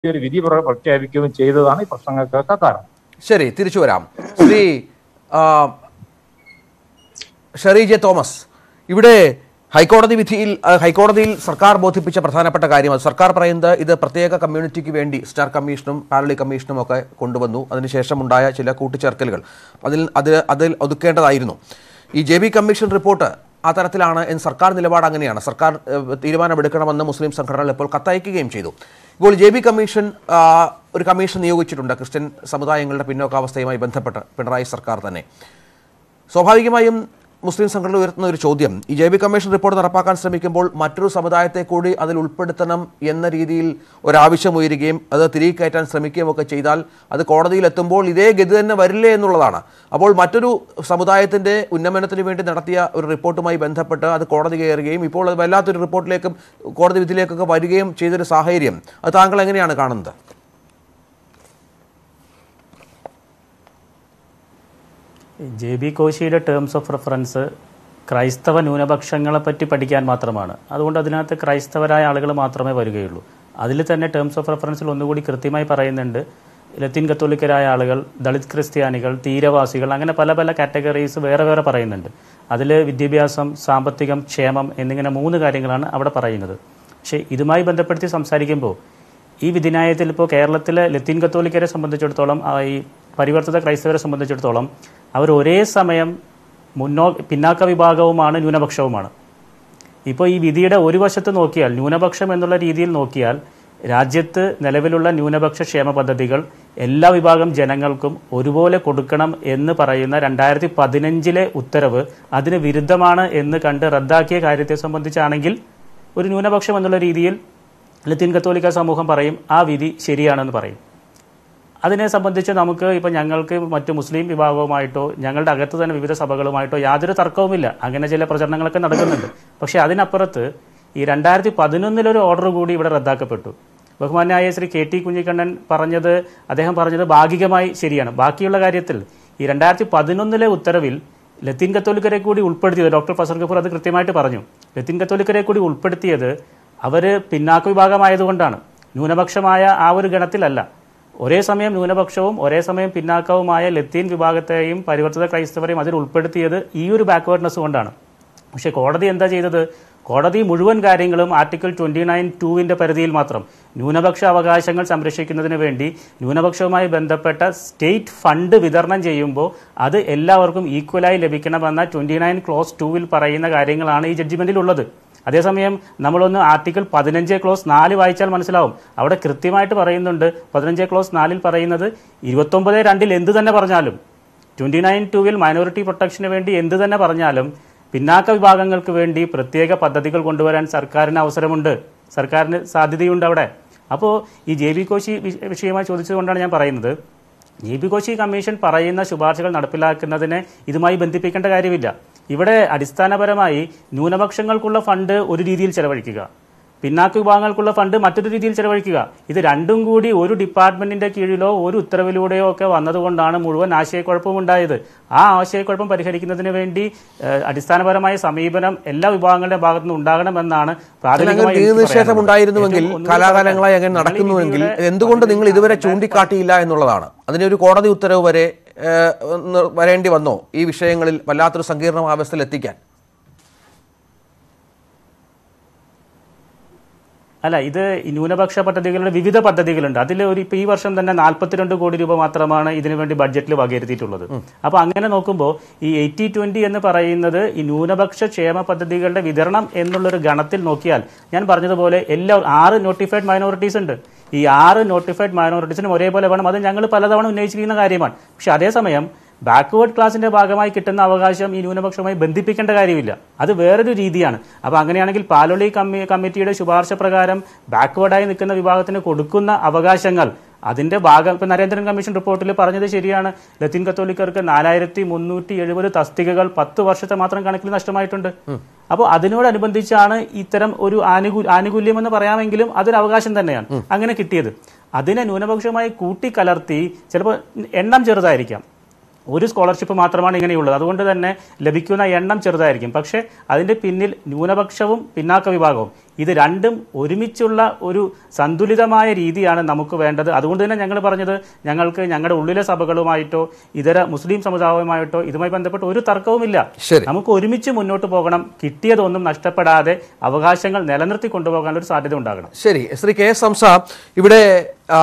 ഒരു വിധി പ്ര- പ്രഖ്യാപിക്കുകയും ചെയ്തതാണ് ഈ പ്രശ്നങ്ങൾക്കൊക്കെ കാരണം ശരി തിരിച്ചു വരാം ശ്രീ ആ, ഷെറി ജെ തോമസ് ഇവിടെ ഹൈക്കോടതി വിധിയിൽ ആ, ഹൈക്കോടതിയിൽ സർക്കാർ ബോധിപ്പിച്ച പ്രധാനപ്പെട്ട കാര്യം അത് സർക്കാർ പറയുന്നത് ഇത് പ്രത്യേക കമ്മ്യൂണിറ്റിക്ക് വേണ്ടി സ്റ്റാർ കമ്മീഷനും പാരലി കമ്മീഷനും ഒക്കെ കൊണ്ടുവന്നു അതിനുശേഷം ഉണ്ടായ ചില കൂട്ടിച്ചേർക്കലുകൾ അതിൽ അത് അതിൽ ഒതുക്കേണ്ടതായിരുന്നു ഈ ജെ ബി കമ്മീഷൻ റിപ്പോർട്ട് ആ തരത്തിലാണ് എന്ന് സർക്കാർ നിലപാട് അങ്ങനെയാണ് സർക്കാർ ഏഹ്, തീരുമാനമെടുക്കണമെന്ന് മുസ്ലിം സംഘടനകൾ ഇപ്പോൾ കത്തയക്കുകയും ചെയ്തു ഇപ്പോൾ ജെ ബി കമ്മീഷൻ ആ, ഒരു കമ്മീഷൻ നിയോഗിച്ചിട്ടുണ്ട് ക്രിസ്ത്യൻ സമുദായങ്ങളുടെ പിന്നോക്കാവസ്ഥയുമായി ബന്ധപ്പെട്ട് പിണറായി സർക്കാർ തന്നെ സ്വാഭാവികമായും മുസ്ലിം സംഘടന ഉയർത്തുന്ന ഒരു ചോദ്യം ഈ ജെ ബി കമ്മീഷൻ റിപ്പോർട്ട് നടപ്പാക്കാൻ ശ്രമിക്കുമ്പോൾ മറ്റൊരു സമുദായത്തെ കൂടി അതിൽ ഉൾപ്പെടുത്തണം എന്ന രീതിയിൽ ഒരാവശ്യം ഉയരുകയും അത് തിരികെ കയറ്റാൻ ശ്രമിക്കുകയും ഒക്കെ ചെയ്താൽ അത് കോടതിയിൽ എത്തുമ്പോൾ ഇതേ ഗതി തന്നെ വരില്ലേ എന്നുള്ളതാണ് അപ്പോൾ മറ്റൊരു സമുദായത്തിൻ്റെ ഉന്നമനത്തിന് വേണ്ടി നടത്തിയ ഒരു റിപ്പോർട്ടുമായി ബന്ധപ്പെട്ട് അത് കോടതി കയറുകയും ഇപ്പോൾ അത് വല്ലാത്തൊരു റിപ്പോർട്ടിലേക്കും കോടതി വിധിയിലേക്കൊക്കെ വരികയും ചെയ്തൊരു സാഹചര്യം അത് താങ്കൾ എങ്ങനെയാണ് കാണുന്നത് ജെ ബി കോശിയുടെ ടേംസ് ഓഫ് റെഫറൻസ് ക്രൈസ്തവ ന്യൂനപക്ഷങ്ങളെ പറ്റി പഠിക്കാൻ മാത്രമാണ് അതുകൊണ്ട് അതിനകത്ത് ക്രൈസ്തവരായ ആളുകൾ മാത്രമേ വരികയുള്ളൂ അതിൽ തന്നെ ടേംസ് ഓഫ് റെഫറൻസിൽ ഒന്നുകൂടി കൃത്യമായി പറയുന്നുണ്ട് ലത്തീൻ കത്തോലിക്കരായ ആളുകൾ ദളിത് ക്രിസ്ത്യാനികൾ തീരവാസികൾ അങ്ങനെ പല പല കാറ്റഗറീസ് വേറെ വേറെ പറയുന്നുണ്ട് അതിൽ വിദ്യാഭ്യാസം സാമ്പത്തികം ക്ഷേമം എന്നിങ്ങനെ മൂന്ന് കാര്യങ്ങളാണ് അവിടെ പറയുന്നത് പക്ഷേ ഇതുമായി ബന്ധപ്പെടുത്തി സംസാരിക്കുമ്പോൾ ഈ വിധിന്യായത്തിൽ ഇപ്പോൾ കേരളത്തിലെ ലത്തീൻ കത്തോലിക്കരെ സംബന്ധിച്ചിടത്തോളം ആ, ഈ പരിവർത്തിത ക്രൈസ്തവരെ സംബന്ധിച്ചിടത്തോളം അവർ ഒരേ സമയം മുന്നോ പിന്നാക്ക വിഭാഗവുമാണ് ന്യൂനപക്ഷവുമാണ് ഇപ്പോൾ ഈ വിധിയുടെ ഒരു വശത്ത് നോക്കിയാൽ ന്യൂനപക്ഷം എന്നുള്ള രീതിയിൽ നോക്കിയാൽ രാജ്യത്ത് നിലവിലുള്ള ന്യൂനപക്ഷ ക്ഷേമ പദ്ധതികൾ എല്ലാ വിഭാഗം ജനങ്ങൾക്കും ഒരുപോലെ കൊടുക്കണം എന്ന് പറയുന്ന രണ്ടായിരത്തി പതിനഞ്ചിലെ ഉത്തരവ് അതിന് വിരുദ്ധമാണ് എന്ന് കണ്ട് റദ്ദാക്കിയ കാര്യത്തെ സംബന്ധിച്ചാണെങ്കിൽ ഒരു ന്യൂനപക്ഷം എന്നുള്ള രീതിയിൽ ലത്തീൻ കത്തോലിക്ക സമൂഹം പറയും ആ വിധി ശരിയാണെന്ന് പറയും അതിനെ സംബന്ധിച്ച് നമുക്ക് ഇപ്പം ഞങ്ങൾക്ക് മറ്റു മുസ്ലിം വിഭാഗവുമായിട്ടോ ഞങ്ങളുടെ അകത്ത് തന്നെ വിവിധ സഭകളുമായിട്ടോ യാതൊരു തർക്കവുമില്ല അങ്ങനെ ചില പ്രചരണങ്ങളൊക്കെ നടക്കുന്നുണ്ട് പക്ഷേ അതിനപ്പുറത്ത് ഈ രണ്ടായിരത്തി പതിനൊന്നിലൊരു ഓർഡർ കൂടി ഇവിടെ റദ്ദാക്കപ്പെട്ടു ബഹുമാന്യായ ശ്രീ കെ ടി കുഞ്ഞിക്കണ്ണൻ പറഞ്ഞത് അദ്ദേഹം പറഞ്ഞത് ഭാഗികമായി ശരിയാണ് ബാക്കിയുള്ള കാര്യത്തിൽ ഈ രണ്ടായിരത്തി പതിനൊന്നിലെ ഉത്തരവിൽ ലത്തീൻ കത്തോലിക്കരെ കൂടി ഉൾപ്പെടുത്തിയത് ഡോക്ടർ ഫസർ ഗഫൂർ അത് കൃത്യമായിട്ട് പറഞ്ഞു ലത്തീൻ കത്തോലിക്കരെ കൂടി ഉൾപ്പെടുത്തിയത് അവർ പിന്നാക്ക വിഭാഗമായതുകൊണ്ടാണ് ന്യൂനപക്ഷമായ ആ ഒരു ഗണത്തിലല്ല ഒരേ സമയം ന്യൂനപക്ഷവും ഒരേ സമയം പിന്നാക്കവുമായ ലത്തീൻ വിഭാഗത്തെയും പരിവർത്തിത ക്രൈസ്തവരെയും അതിൽ ഉൾപ്പെടുത്തിയത് ഈ ഒരു ബാക്ക്വേർഡ്നെസ് കൊണ്ടാണ് പക്ഷേ കോടതി എന്താ ചെയ്തത് കോടതി മുഴുവൻ കാര്യങ്ങളും ആർട്ടിക്കിൾ ട്വൻറ്റി നയൻ ടൂവിൻ്റെ പരിധിയിൽ മാത്രം ന്യൂനപക്ഷ അവകാശങ്ങൾ സംരക്ഷിക്കുന്നതിന് വേണ്ടി ന്യൂനപക്ഷവുമായി ബന്ധപ്പെട്ട സ്റ്റേറ്റ് ഫണ്ട് വിതരണം ചെയ്യുമ്പോൾ അത് എല്ലാവർക്കും ഈക്വലായി ലഭിക്കണമെന്ന ട്വൻറ്റി നയൻ ക്ലോസ് ടൂവിൽ പറയുന്ന കാര്യങ്ങളാണ് ഈ ജഡ്ജിമെൻറ്റിലുള്ളത് അതേസമയം നമ്മളൊന്ന് ആർട്ടിക്കിൾ പതിനഞ്ച് ക്ലോസ് നാല് വായിച്ചാൽ മനസ്സിലാവും അവിടെ കൃത്യമായിട്ട് പറയുന്നുണ്ട് പതിനഞ്ച് ക്ലോസ് നാലിൽ പറയുന്നത് ഇരുപത്തൊമ്പത് രണ്ടിൽ എന്ത് തന്നെ പറഞ്ഞാലും ട്വൻറ്റി നയൻ ടൂവിൽ മൈനോറിറ്റി പ്രൊട്ടക്ഷന് വേണ്ടി എന്ത് തന്നെ പറഞ്ഞാലും പിന്നാക്ക വിഭാഗങ്ങൾക്ക് വേണ്ടി പ്രത്യേക പദ്ധതികൾ കൊണ്ടുവരാൻ സർക്കാരിന് അവസരമുണ്ട് സർക്കാരിന് സാധ്യതയുണ്ട് അവിടെ അപ്പോൾ ഈ ജെ ബി കോശി വിഷ- വിഷയമായി ചോദിച്ചതുകൊണ്ടാണ് ഞാൻ പറയുന്നത് ജെ ബി കോശി കമ്മീഷൻ പറയുന്ന ശുപാർശകൾ നടപ്പിലാക്കുന്നതിനെ ഇതുമായി ബന്ധിപ്പിക്കേണ്ട കാര്യമില്ല ഇവിടെ അടിസ്ഥാനപരമായി ന്യൂനപക്ഷങ്ങൾക്കുള്ള ഫണ്ട് ഒരു രീതിയിൽ ചെലവഴിക്കുക പിന്നാക്ക വിഭാഗങ്ങൾക്കുള്ള ഫണ്ട് മറ്റൊരു രീതിയിൽ ചെലവഴിക്കുക ഇത് രണ്ടും കൂടി ഒരു ഡിപ്പാർട്ട്മെന്റിന്റെ കീഴിലോ ഒരു ഉത്തരവിലൂടെയോ ഒക്കെ വന്നതുകൊണ്ടാണ് മുഴുവൻ ആശയക്കുഴപ്പവും ഉണ്ടായത് ആ ആശയക്കുഴപ്പം പരിഹരിക്കുന്നതിന് വേണ്ടി ഏഹ്, അടിസ്ഥാനപരമായ സമീപനം എല്ലാ വിഭാഗങ്ങളുടെ ഭാഗത്തു നിന്ന് ഉണ്ടാകണമെന്നാണ് അതിനങ്ങനെ പ്രാഥമികമായി എനിക്ക് നിയമനിഷേധം പറയാനുള്ളത്. ഉണ്ടായിരുന്നുവെങ്കിൽ ഏറ്റവും ഒന്നുകൂടി കാലാകാലങ്ങളായി അങ്ങനെ നിങ്ങൾ ഈ നടക്കുന്നുവെങ്കിൽ വിധിയുടെ എന്തുകൊണ്ട് നിങ്ങൾ ഇതുവരെ പതിനഞ്ച് ചൂണ്ടിക്കാട്ടിയില്ല എന്നുള്ളതാണ് അതിനൊരു കോടതി ഉത്തരവ് വരെ ഏഹ്, ഒന്ന് വരേണ്ടി വന്നോ ഈ വിഷയങ്ങളിൽ വല്ലാത്തൊരു സങ്കീർണ അവസ്ഥയിൽ എത്തിക്കാൻ അല്ല ഇത് ഈ ന്യൂനപക്ഷ പദ്ധതികളുടെ വിവിധ പദ്ധതികളുണ്ട് അതിൽ ഒരു ഇപ്പൊ ഈ വർഷം തന്നെ നാൽപ്പത്തിരണ്ട് കോടി രൂപ മാത്രമാണ് ഇതിനു വേണ്ടി ബഡ്ജറ്റിൽ വകയിരുത്തിയിട്ടുള്ളത് അപ്പൊ അങ്ങനെ നോക്കുമ്പോൾ ഈ എയ്റ്റി ട്വന്റി എന്ന് പറയുന്നത് ഈ ന്യൂനപക്ഷ ക്ഷേമ പദ്ധതികളുടെ വിതരണം എന്നുള്ളൊരു ഗണത്തിൽ നോക്കിയാൽ ഞാൻ പറഞ്ഞതുപോലെ എല്ലാ ആറ് നോട്ടിഫൈഡ് മൈനോറിറ്റീസ് ഉണ്ട് ഈ ആറ് നോട്ടിഫൈഡ് മൈനോറിറ്റീസിനും ഒരേപോലെ വേണം അത് ഞങ്ങൾ പലതവണ ഉന്നയിച്ചിരിക്കുന്ന കാര്യമാണ് പക്ഷെ അതേസമയം ബാക്ക്വേർഡ് ക്ലാസിന്റെ ഭാഗമായി കിട്ടുന്ന അവകാശം ഈ ന്യൂനപക്ഷവുമായി ബന്ധിപ്പിക്കേണ്ട കാര്യമില്ല അത് വേറൊരു രീതിയാണ് അപ്പോൾ അങ്ങനെയാണെങ്കിൽ പാലോളി കമ്മി കമ്മിറ്റിയുടെ ശുപാർശ പ്രകാരം ബാക്ക്വേർഡായി നിൽക്കുന്ന വിഭാഗത്തിന് കൊടുക്കുന്ന അവകാശങ്ങൾ അതിന്റെ ഭാഗം ഇപ്പൊ നരേന്ദ്രൻ കമ്മീഷൻ റിപ്പോർട്ടിൽ പറഞ്ഞത് ശരിയാണ് ലത്തീൻ കത്തോലിക്കർക്ക് നാലായിരത്തി മുന്നൂറ്റി എഴുപത് തസ്തികകൾ പത്ത് വർഷത്തെ മാത്രം കണക്കിൽ നഷ്ടമായിട്ടുണ്ട് അപ്പോൾ അതിനോടനുബന്ധിച്ചാണ് ഇത്തരം ഒരു ആനുകൂല്യ ആനുകൂല്യം എന്ന് പറയാമെങ്കിലും അതൊരു അവകാശം തന്നെയാണ് അങ്ങനെ കിട്ടിയത് അതിനെ ന്യൂനപക്ഷമായി കൂട്ടിക്കലർത്തി ചിലപ്പോൾ എണ്ണം ചെറുതായിരിക്കാം ഒരു സ്കോളർഷിപ്പ് മാത്രമാണ് ഇങ്ങനെയുള്ളത് അതുകൊണ്ട് തന്നെ ലഭിക്കുന്ന എണ്ണം ചെറുതായിരിക്കും പക്ഷേ അതിൻ്റെ പിന്നിൽ ന്യൂനപക്ഷവും പിന്നാക്ക വിഭാഗവും ഇത് രണ്ടും ഒരുമിച്ചുള്ള ഒരു സന്തുലിതമായ രീതിയാണ് നമുക്ക് വേണ്ടത് അതുകൊണ്ട് തന്നെ ഞങ്ങൾ പറഞ്ഞത് ഞങ്ങൾക്ക് ഞങ്ങളുടെ ഉള്ളിലെ സഭകളുമായിട്ടോ ഇതര മുസ്ലിം സമുദായവുമായിട്ടോ ഇതുമായി ബന്ധപ്പെട്ട് ഒരു തർക്കവുമില്ല ശരി. നമുക്ക് ഒരുമിച്ച് മുന്നോട്ട് പോകണം കിട്ടിയതൊന്നും നഷ്ടപ്പെടാതെ അവകാശങ്ങൾ നിലനിർത്തി കൊണ്ടുപോകാൻ ഒരു സാധ്യത ഉണ്ടാകണം ശരി ശ്രീ കെ എസ് ഹംസ ഇവിടെ ആ,